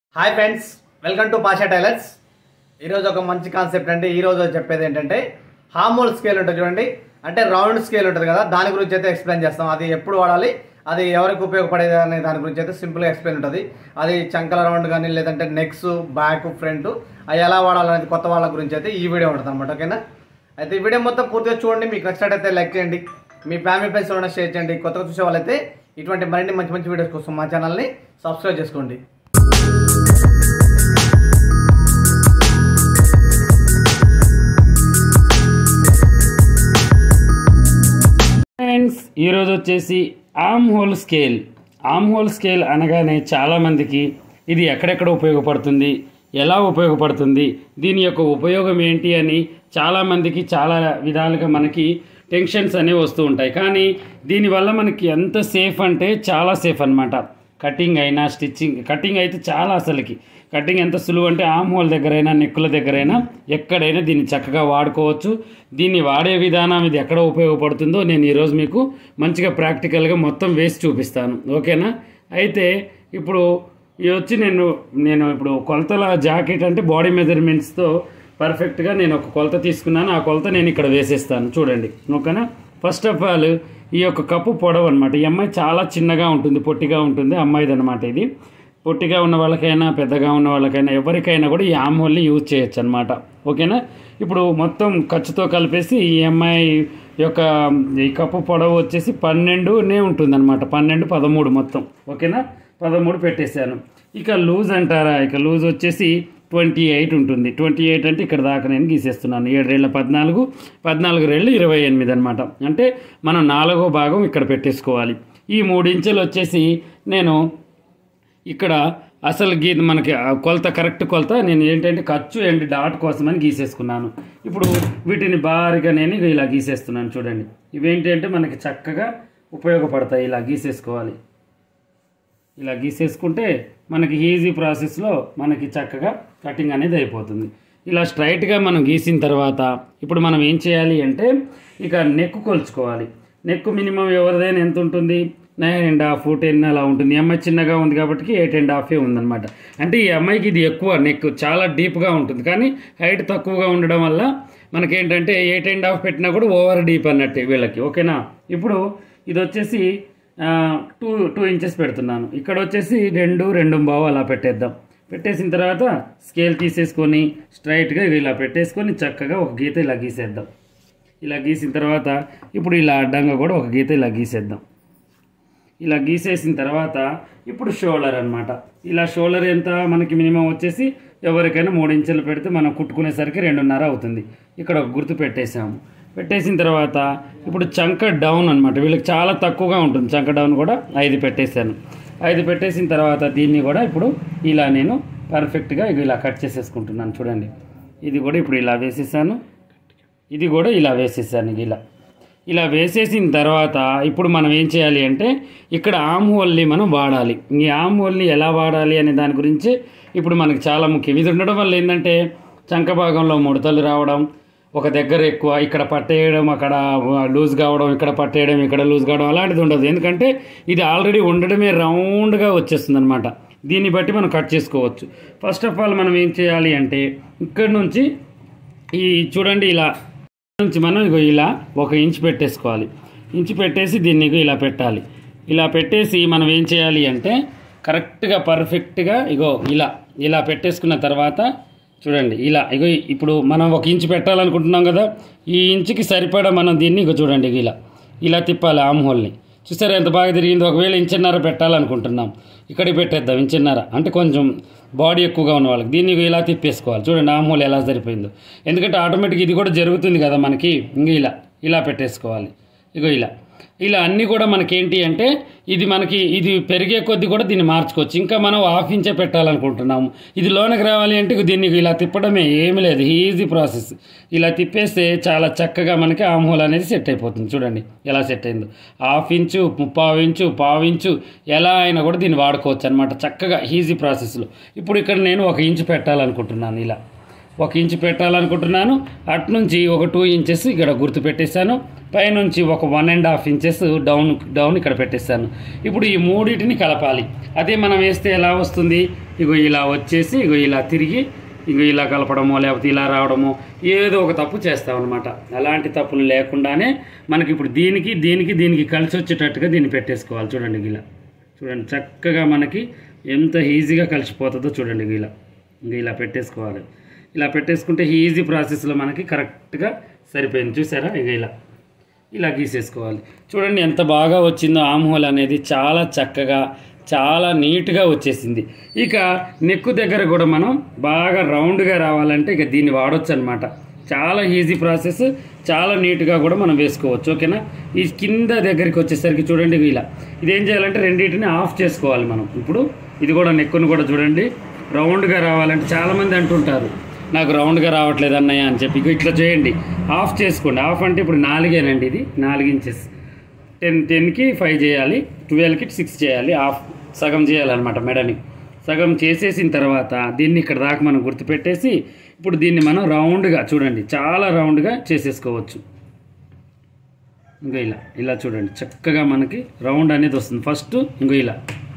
hi friends welcome to Pasha tailors ఈరోజు ఒక మంచి కాన్సెప్ట్ అంటే ఈ రోజు చెప్పేది ఏంటంటే హార్మోల్ స్కేల్ ఉంటుంది చూడండి అంటే రౌండ్ స్కేల్ ఉంటుంది కదా దాని గురించి అయితే ఎక్స్ప్లెయిన్ చేస్తాం అది ఎప్పుడు వాడాలి అది ఎవరికి ఉపయోగపడేది అనే దాని గురించి అయితే సింపుల్గా ఎక్స్ప్లెయిన్ ఉంటుంది అది చంకల రౌండ్ కానీ లేదంటే నెక్స్ బ్యాక్ ఫ్రంట్ అవి ఎలా వాడాలనేది కొత్త వాళ్ళ గురించి అయితే ఈ వీడియో ఉంటుంది అనమాట ఓకేనా అయితే ఈ వీడియో మొత్తం పూర్తిగా చూడండి మీకు నచ్చినట్టయితే లైక్ చేయండి మీ ఫ్యామిలీ ఫ్రెండ్స్ ఎవరైనా షేర్ చేయండి కొత్తగా చూసే వాళ్ళైతే ఇటువంటి మరిన్ని మంచి మంచి వీడియోస్ కోసం మా ఛానల్ని సబ్స్క్రైబ్ చేసుకోండి ఫ్రెండ్స్ ఈరోజు వచ్చేసి armhole scale armhole scale అనగానే చాలామందికి ఇది ఎక్కడెక్కడ ఉపయోగపడుతుంది ఎలా ఉపయోగపడుతుంది దీని యొక్క ఉపయోగం ఏంటి అని చాలామందికి చాలా విధాలుగా మనకి టెన్షన్స్ అనేవి వస్తూ ఉంటాయి కానీ దీనివల్ల మనకి ఎంత సేఫ్ అంటే చాలా సేఫ్ అన్నమాట కటింగ్ అయినా స్టిచ్చింగ్ కటింగ్ అయితే చాలా అసలుకి కటింగ్ ఎంత సులువు అంటే ఆమ్ హోల్ దగ్గరైనా నెక్కుల దగ్గరైనా ఎక్కడైనా దీన్ని చక్కగా వాడుకోవచ్చు దీన్ని వాడే విధానం ఇది ఎక్కడ ఉపయోగపడుతుందో నేను ఈరోజు మీకు మంచిగా ప్రాక్టికల్గా మొత్తం వేసి చూపిస్తాను ఓకేనా అయితే ఇప్పుడు ఇది వచ్చి నేను నేను ఇప్పుడు కొలతల జాకెట్ అంటే బాడీ మెజర్మెంట్స్తో పర్ఫెక్ట్గా నేను ఒక కొలత తీసుకున్నాను ఆ కొలత నేను ఇక్కడ వేసేస్తాను చూడండి ఓకేనా ఫస్ట్ ఆఫ్ ఆల్ ఈ యొక్క కప్పు పొడవు అనమాట ఈ అమ్మాయి చాలా చిన్నగా ఉంటుంది పొట్టిగా ఉంటుంది అమ్మాయిది అనమాట ఇది పొట్టిగా ఉన్న వాళ్ళకైనా పెద్దగా ఉన్న వాళ్ళకైనా ఎవరికైనా కూడా ఈ ఆమోల్ని యూజ్ చేయొచ్చు అనమాట ఓకేనా ఇప్పుడు మొత్తం ఖర్చుతో కలిపేసి ఈ అమ్మాయి యొక్క ఈ కప్పు పొడవు వచ్చేసి పన్నెండునే ఉంటుంది అనమాట పన్నెండు పదమూడు మొత్తం ఓకేనా పదమూడు పెట్టేశాను ఇక లూజ్ అంటారా ఇక లూజ్ వచ్చేసి ట్వంటీ ఎయిట్ ఉంటుంది ట్వంటీ ఎయిట్ అంటే ఇక్కడ దాకా నేను గీసేస్తున్నాను ఏడు రేళ్ళ పద్నాలుగు పద్నాలుగు రేళ్ళు ఇరవై ఎనిమిది అనమాట అంటే మనం నాలుగో భాగం ఇక్కడ పెట్టేసుకోవాలి ఈ మూడు ఇంచులు వచ్చేసి నేను ఇక్కడ అసలు గీ మనకి ఆ కొలత కరెక్ట్ కొలత నేను ఏంటంటే ఖర్చు అండ్ డాట్ కోసమని గీసేసుకున్నాను ఇప్పుడు వీటిని భారీగా నేను ఇగో ఇలా గీసేస్తున్నాను చూడండి ఇవేంటంటే మనకి చక్కగా ఉపయోగపడతాయి ఇలా గీసేసుకోవాలి ఇలా గీసేసుకుంటే మనకి ఈజీ ప్రాసెస్లో మనకి చక్కగా కటింగ్ అనేది అయిపోతుంది ఇలా స్ట్రైట్గా మనం గీసిన తర్వాత ఇప్పుడు మనం ఏం చేయాలి అంటే ఇక నెక్ కొలుచుకోవాలి నెక్ మినిమం ఎవరిదైనా ఎంత ఉంటుంది నైన్ అండ్ హాఫ్ టెన్ అలా ఉంటుంది ఈ అమ్మాయి చిన్నగా ఉంది కాబట్టి ఎయిట్ అండ్ హాఫే ఉందన్నమాట అంటే ఈ అమ్మాయికి ఇది ఎక్కువ నెక్ చాలా డీప్గా ఉంటుంది కానీ హైట్ తక్కువగా ఉండడం వల్ల మనకేంటంటే ఎయిట్ అండ్ హాఫ్ పెట్టినా కూడా ఓవర్ డీప్ అన్నట్టే వీళ్ళకి ఓకేనా ఇప్పుడు ఇది వచ్చేసి టూ టూ ఇంచెస్ పెడుతున్నాను ఇక్కడ వచ్చేసి రెండు రెండు బావు అలా పెట్టేద్దాం పెట్టేసిన తర్వాత స్కేల్ తీసేసుకొని స్ట్రైట్గా ఇలా పెట్టేసుకొని చక్కగా ఒక గీత ఇలా గీసేద్దాం ఇలా గీసిన తర్వాత ఇప్పుడు ఇలా అడ్డంగా కూడా ఒక గీత ఇలా గీసేద్దాం ఇలా గీసేసిన తర్వాత ఇప్పుడు షోల్డర్ అనమాట ఇలా షోల్డర్ ఎంత మనకి మినిమం వచ్చేసి ఎవరికైనా మూడు ఇంచులు పెడితే మనం కుట్టుకునేసరికి రెండున్నర అవుతుంది ఇక్కడ ఒక గుర్తు పెట్టేసాము పెట్టేసిన తర్వాత ఇప్పుడు చంక డౌన్ అనమాట వీళ్ళకి చాలా తక్కువగా ఉంటుంది చంక డౌన్ కూడా ఐదు పెట్టేశాను ఐదు పెట్టేసిన తర్వాత దీన్ని కూడా ఇప్పుడు ఇలా నేను పర్ఫెక్ట్గా ఇక ఇలా కట్ చేసేసుకుంటున్నాను చూడండి ఇది కూడా ఇప్పుడు ఇలా వేసేసాను ఇది కూడా ఇలా వేసేసాను ఇలా ఇలా వేసేసిన తర్వాత ఇప్పుడు మనం ఏం చేయాలి అంటే ఇక్కడ ఆమ్ హోల్ని మనం వాడాలి ఈ ఆమ్ హోల్ని ఎలా వాడాలి అనే దాని గురించి ఇప్పుడు మనకి చాలా ముఖ్యం ఇది ఉండడం వల్ల ఏంటంటే చంక భాగంలో ముడతలు రావడం ఒక దగ్గర ఎక్కువ ఇక్కడ పట్టేయడం అక్కడ లూజ్ కావడం ఇక్కడ పట్టేయడం ఇక్కడ లూజ్ కావడం అలాంటిది ఉండదు ఎందుకంటే ఇది ఆల్రెడీ ఉండడమే రౌండ్గా వచ్చేస్తుంది అనమాట దీన్ని బట్టి మనం కట్ చేసుకోవచ్చు ఫస్ట్ ఆఫ్ ఆల్ మనం ఏం చేయాలి అంటే ఇక్కడ నుంచి ఈ చూడండి ఇలా నుంచి మనం ఇగో ఇలా ఒక ఇంచ్ పెట్టేసుకోవాలి ఇంచ్ పెట్టేసి దీన్ని ఇగో ఇలా పెట్టాలి ఇలా పెట్టేసి మనం ఏం చేయాలి అంటే కరెక్ట్గా పర్ఫెక్ట్గా ఇగో ఇలా ఇలా పెట్టేసుకున్న తర్వాత చూడండి ఇలా ఇగో ఇప్పుడు మనం ఒక ఇంచు పెట్టాలనుకుంటున్నాం కదా ఈ ఇంచుకి సరిపడా మనం దీన్ని ఇగో చూడండి ఇగో ఇలా ఇలా తిప్పాలి ఆమ్ హోల్ని చూసారా ఎంత బాగా తిరిగింది ఒకవేళ ఇంచున్నర పెట్టాలనుకుంటున్నాం ఇక్కడికి పెట్టేద్దాం ఇంచున్నర అంటే కొంచెం బాడీ ఎక్కువగా ఉన్న వాళ్ళకి దీన్ని ఇగో ఇలా తిప్పేసుకోవాలి చూడండి ఆమ్ హోల్ ఎలా సరిపోయిందో ఎందుకంటే ఆటోమేటిక్ ఇది కూడా జరుగుతుంది కదా మనకి ఇంక ఇలా ఇలా పెట్టేసుకోవాలి ఇగో ఇలా ఇలా అన్నీ కూడా మనకేంటి అంటే ఇది మనకి ఇది పెరిగే కొద్దీ కూడా దీన్ని మార్చుకోవచ్చు ఇంకా మనం హాఫ్ ఇంచే పెట్టాలనుకుంటున్నాము ఇది లోనకి రావాలి అంటే ఇక దీన్ని ఇలా తిప్పడమే ఏమీ లేదు ఈజీ ప్రాసెస్ ఇలా తిప్పేస్తే చాలా చక్కగా మనకి ఆమ్హోల్ అనేది సెట్ అయిపోతుంది చూడండి ఎలా సెట్ అయిందో హాఫ్ ఇంచు ముప్పావు ఇంచు పావు ఇంచు ఎలా అయినా కూడా దీన్ని వాడుకోవచ్చు అనమాట చక్కగా ఈజీ ప్రాసెస్లో ఇప్పుడు ఇక్కడ నేను ఒక ఇంచు పెట్టాలనుకుంటున్నాను ఇలా ఒక ఇంచు పెట్టాలనుకుంటున్నాను అటు నుంచి ఒక టూ ఇంచెస్ ఇక్కడ గుర్తు పెట్టేశాను పైనుంచి ఒక one and half inches down down ఇక్కడ పెట్టేశాను ఇప్పుడు ఈ మూడింటిని కలపాలి అదే మనం వేస్తే ఎలా వస్తుంది ఇగో ఇలా వచ్చేసి ఇగో ఇలా తిరిగి ఇగో ఇలా కలపడమో లేకపోతే ఇలా రావడమో ఏదో ఒక తప్పు చేస్తాం అనమాట అలాంటి తప్పులు లేకుండానే మనకి ఇప్పుడు దీనికి దీనికి దీనికి కలిసి వచ్చేటట్టుగా దీన్ని పెట్టేసుకోవాలి చూడండి ఇలా చూడండి చక్కగా మనకి ఎంత ఈజీగా కలిసిపోతుందో చూడండి ఇలా ఇంక ఇలా పెట్టేసుకోవాలి ఇలా పెట్టేసుకుంటే ఈజీ ప్రాసెస్లో మనకి కరెక్ట్గా సరిపోయింది చూసారా ఇక ఇలా ఇలా గీసేసుకోవాలి చూడండి ఎంత బాగా వచ్చిందో ఆమ్హోల్ అనేది చాలా చక్కగా చాలా నీట్గా వచ్చేసింది ఇక నెక్కు దగ్గర కూడా మనం బాగా రౌండ్గా రావాలంటే ఇక దీన్ని వాడొచ్చు అనమాట చాలా ఈజీ ప్రాసెస్ చాలా నీట్గా కూడా మనం వేసుకోవచ్చు ఓకేనా ఈ కింద దగ్గరికి వచ్చేసరికి చూడండి ఇలా ఇదేం చేయాలంటే రెండింటిని ఆఫ్ చేసుకోవాలి మనం ఇప్పుడు ఇది కూడా నెక్కును కూడా చూడండి రౌండ్గా రావాలంటే చాలామంది అంటుంటారు నాకు రౌండ్గా రావట్లేదు అన్నయ్య అని చెప్పి ఇక ఇట్లా చేయండి ఆఫ్ చేసుకోండి ఆఫ్ అంటే ఇప్పుడు నాలుగేనండి ఇది నాలుగు ఇంచెస్ టెన్ టెన్కి ఫైవ్ చేయాలి ట్వెల్వ్కి సిక్స్ చేయాలి ఆఫ్ సగం చేయాలన్నమాట మెడని సగం చేసేసిన తర్వాత దీన్ని ఇక్కడ దాకా మనం గుర్తుపెట్టేసి ఇప్పుడు దీన్ని మనం రౌండ్గా చూడండి చాలా రౌండ్గా చేసేసుకోవచ్చు ఇంకా ఇలా ఇలా చూడండి చక్కగా మనకి రౌండ్ అనేది వస్తుంది ఫస్ట్ ఇంకో ఇలా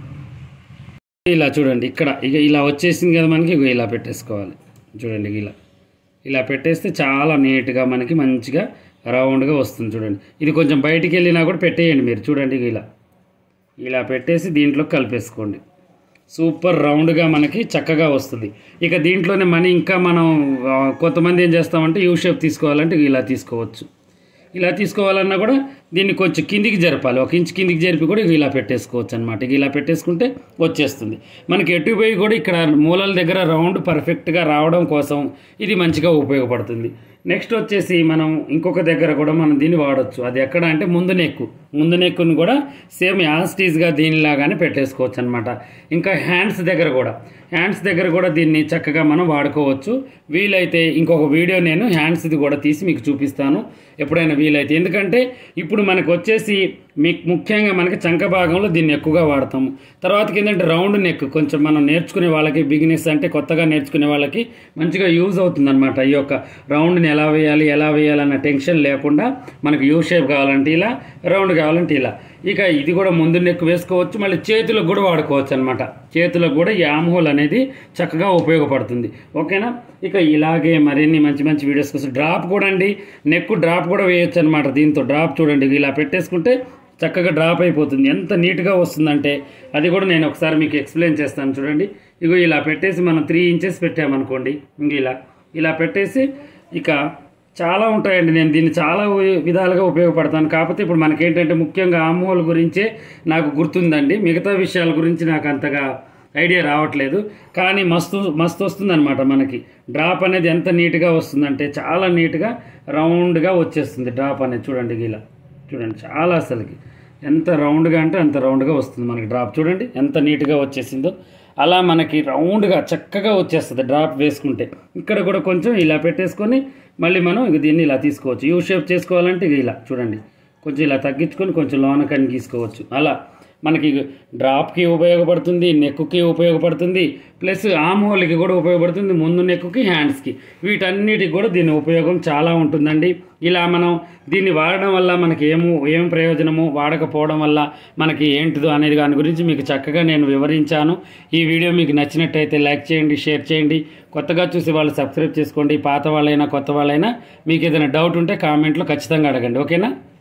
ఇలా చూడండి ఇక్కడ ఇక ఇలా వచ్చేసింది కదా మనకి ఇగో ఇలా పెట్టేసుకోవాలి చూడండి ఇలా ఇలా పెట్టేస్తే చాలా నీట్గా మనకి మంచిగా రౌండ్గా వస్తుంది చూడండి ఇది కొంచెం బయటికి వెళ్ళినా కూడా పెట్టేయండి మీరు చూడండి ఇగ ఇలా ఇలా పెట్టేసి దీంట్లో కలిపేసుకోండి సూపర్ రౌండ్గా మనకి చక్కగా వస్తుంది ఇక దీంట్లోనే మనీ ఇంకా మనం ఆ, కొంతమంది ఏం చేస్తామంటే యూ షేప్ తీసుకోవాలంటే ఇలా తీసుకోవచ్చు ఇలా తీసుకోవాలన్నా కూడా దీన్ని కొంచెం కిందికి జరపాలి ఒక ఇంచ్ కిందికి జరిపి కూడా ఇలా పెట్టేసుకోవచ్చు అనమాట ఇక ఇలా పెట్టేసుకుంటే వచ్చేస్తుంది మనకి ఎటు పోయి కూడా ఇక్కడ మూలల దగ్గర రౌండ్ పర్ఫెక్ట్గా రావడం కోసం ఇది మంచిగా ఉపయోగపడుతుంది నెక్స్ట్ వచ్చేసి మనం ఇంకొక దగ్గర కూడా మనం దీన్ని వాడొచ్చు అది ఎక్కడ అంటే ముందు నెక్కు ముందు నెక్కును కూడా సేమ్ యాస్టీస్గా దీనిలాగానే పెట్టేసుకోవచ్చు అనమాట ఇంకా హ్యాండ్స్ దగ్గర కూడా హ్యాండ్స్ దగ్గర కూడా దీన్ని చక్కగా మనం వాడుకోవచ్చు వీలైతే ఇంకొక వీడియో నేను హ్యాండ్స్ది కూడా తీసి మీకు చూపిస్తాను ఎప్పుడైనా వీలైతే ఎందుకంటే ఇప్పుడు మనకు వచ్చేసి మీకు ముఖ్యంగా మనకి చంక భాగంలో దీన్ని ఎక్కువగా వాడతాము తర్వాతకి ఏంటంటే రౌండ్ నెక్ కొంచెం మనం నేర్చుకునే వాళ్ళకి బిగినెస్ అంటే కొత్తగా నేర్చుకునే వాళ్ళకి మంచిగా యూజ్ అవుతుంది అనమాట ఈ యొక్క రౌండ్ని ఎలా వేయాలి ఎలా వేయాలన్న టెన్షన్ లేకుండా మనకు యూ షేప్ కావాలంటే ఇలా రౌండ్ కావాలంటే ఇలా ఇక ఇది కూడా ముందు నెక్ వేసుకోవచ్చు మళ్ళీ చేతులకు కూడా వాడుకోవచ్చు అనమాట చేతులకు కూడా ఈ ఆమ్ హోల్ అనేది చక్కగా ఉపయోగపడుతుంది ఓకేనా ఇక ఇలాగే మరిన్ని మంచి మంచి వీడియోస్ కోసం డ్రాప్ కూడా అండి నెక్ డ్రాప్ కూడా వేయొచ్చు అనమాట దీంతో డ్రాప్ చూడండి ఇలా పెట్టేసుకుంటే చక్కగా డ్రాప్ అయిపోతుంది ఎంత నీట్గా వస్తుందంటే అది కూడా నేను ఒకసారి మీకు ఎక్స్ప్లెయిన్ చేస్తాను చూడండి ఇగో ఇలా పెట్టేసి మనం త్రీ ఇంచెస్ పెట్టామనుకోండి ఇంక ఇలా ఇలా పెట్టేసి ఇక చాలా ఉంటాయండి నేను దీన్ని చాలా ఉ- విధాలుగా ఉపయోగపడతాను కాకపోతే ఇప్పుడు మనకేంటంటే ముఖ్యంగా ఆమోల్ గురించే నాకు గుర్తుందండి మిగతా విషయాల గురించి నాకు అంతగా ఐడియా రావట్లేదు కానీ మస్తు మస్తు వస్తుందన్నమాట మనకి డ్రాప్ అనేది ఎంత నీట్గా వస్తుందంటే చాలా నీట్గా రౌండ్గా వచ్చేస్తుంది డ్రాప్ అనేది చూడండి ఇలా చూడండి చాలా అసలుకి ఎంత రౌండ్గా అంటే అంత రౌండ్గా వస్తుంది మనకి డ్రాప్ చూడండి ఎంత నీట్గా వచ్చేసిందో అలా మనకి రౌండ్గా చక్కగా వచ్చేస్తుంది డ్రాప్ వేసుకుంటే ఇక్కడ కూడా కొంచెం ఇలా పెట్టేసుకొని మళ్ళీ మనం ఇక దీన్ని ఇలా తీసుకోవచ్చు యూ షేప్ చేసుకోవాలంటే ఇక ఇలా చూడండి కొంచెం ఇలా తగ్గించుకొని కొంచెం లోనకని గీసుకోవచ్చు అలా మనకి డ్రాప్కి ఉపయోగపడుతుంది నెక్కుకి ఉపయోగపడుతుంది ప్లస్ ఆమ్ హోల్కి కూడా ఉపయోగపడుతుంది ముందు నెక్కుకి హ్యాండ్స్కి వీటన్నిటికి కూడా దీని ఉపయోగం చాలా ఉంటుందండి ఇలా మనం దీన్ని వాడడం వల్ల మనకి ఏమో ఏం ప్రయోజనము వాడకపోవడం వల్ల మనకి ఏంటిదో అనేది దాని గురించి మీకు చక్కగా నేను వివరించాను ఈ వీడియో మీకు నచ్చినట్టయితే లైక్ చేయండి షేర్ చేయండి కొత్తగా చూసి వాళ్ళు సబ్స్క్రైబ్ చేసుకోండి పాత వాళ్ళైనా కొత్త వాళ్ళైనా మీకు ఏదైనా డౌట్ ఉంటే కామెంట్లో ఖచ్చితంగా అడగండి ఓకేనా